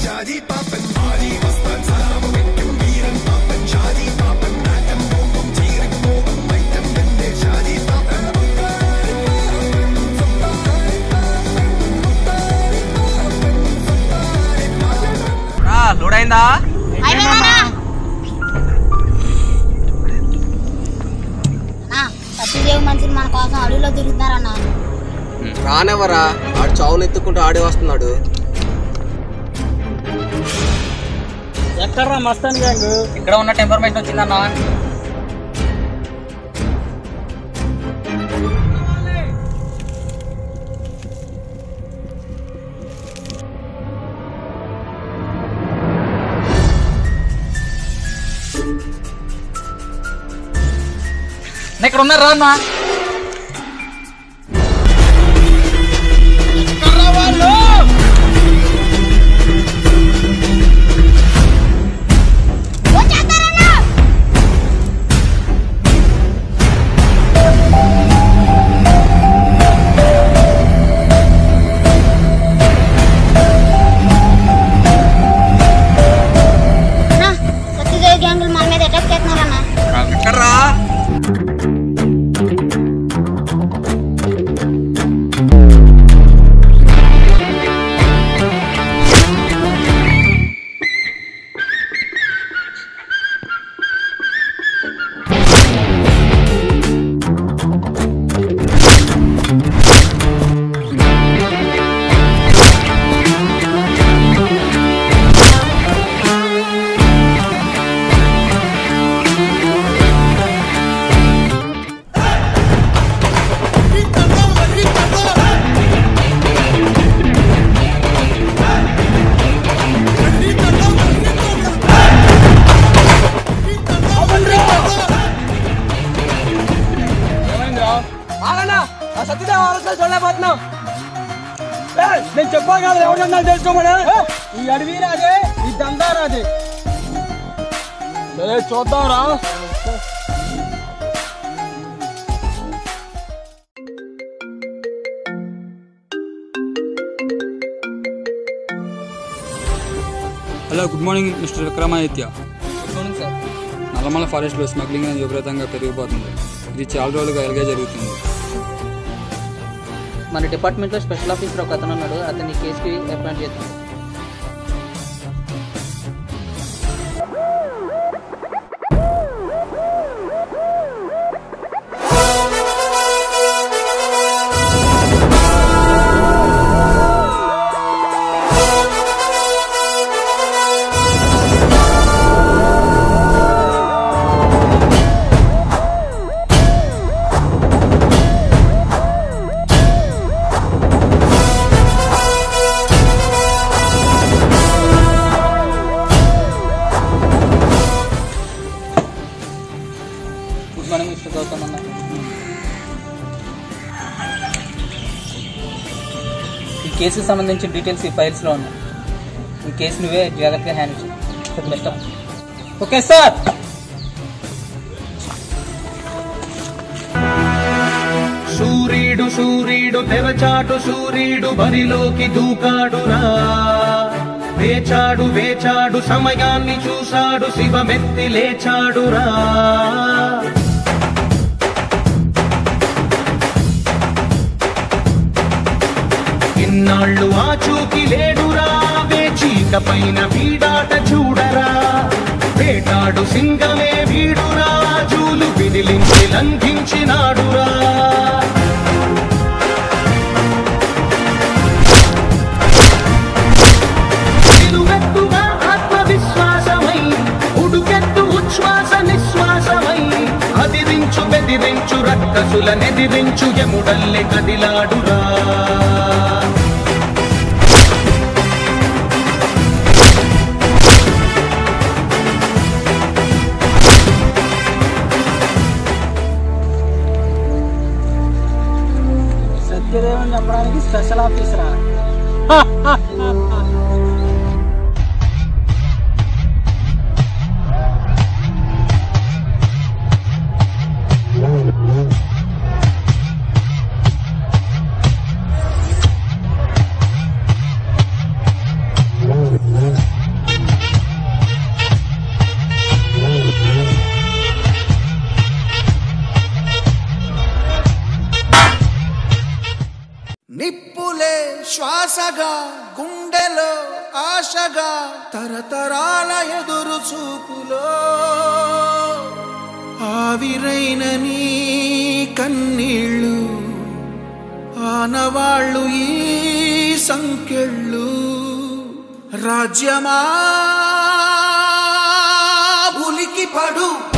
load అయిందా అయిపోయిందన్నా అన్నా సత్యదేవి మనుషులు మన కోసం అడవిలో తిరుగుతున్నారన్నా రానివ్వరా ఆడు చావును ఎత్తుకుంటూ ఆడి వస్తున్నాడు ఎక్కడ్రా మస్తాన్ గ్యాంగ్ ఇక్కడ ఉన్నట్టు ఇన్ఫర్మేషన్ వచ్చిందన్నా నా ఇక్కడ ఉన్నారా అన్నా వచ్చేస్తారన్నా అన్నా సత్యదేవి గ్యాంగులు మన మీద అటాక్ చేస్తున్నారన్నా ఎక్కడ్రా నేను చెప్పా కాదు ఎవరన్నా తెలుసుకోమని ఈ అడవి రాదే ఈ దందా రాదే సరే చూద్దాం రా hello good morning mister Vikramaditya good morning sir Nallamala ఫారెస్ట్లో స్మగ్లింగ్ అనేది విపరీతంగా పెరిగిపోతుంది ఇది చాలా రోజులుగా ఇలాగే జరుగుతుంది మన డిపార్ట్మెంట్లో స్పెషల్ ఆఫీసర్ ఒక అతను ఉన్నాడు అతని కేసుకి అపాయింట్ చేస్తాం గుడ్ మార్నింగ్ మిస్టర్ గౌతమ్ అన్న ఈ కేసుకి సంబంధించిన డీటెయిల్స్ ఈ ఫైల్స్లో ఉన్నాయి ఈ కేసు నువ్వే జాగ్రత్తగా హ్యాండిల్ చేయి బెస్ట్ ఆఫ్ ఓకే సార్ సూర్యుడు సూర్యుడు తెరచాటు సూర్యుడు బరిలోకి దూకాడురా వేచాడు వేచాడు సమయాన్ని చూశాడు శివమెత్తి లేచాడురా ఇన్నాళ్ళు ఆచూకి లేడురా వేచీక పైన వీడాట చూడరా వేటాడు సింగమే వీడురా జూలు విదిలించి లంఘించినాడురా నిలువెత్తుగా ఆత్మవిశ్వాసమై ఉడుకెత్తు ఉచ్ఛ్వాస నిశ్వాసమై అదిరించు బెదిరించు రక్కసుల నెదిరించు యముడల్లె కదిలాడురా సత్యదేవన్ చెప్పడానికి స్పెషల్ ఆఫీసరా ఆ గుండెలో ఆశగా తరతరాల ఎదురు చూపులో ఆవిరైన నీ కన్నీళ్ళు ఆనవాళ్ళు ఈ సంకెళ్ళు రాజ్యమా ఉలికి పడు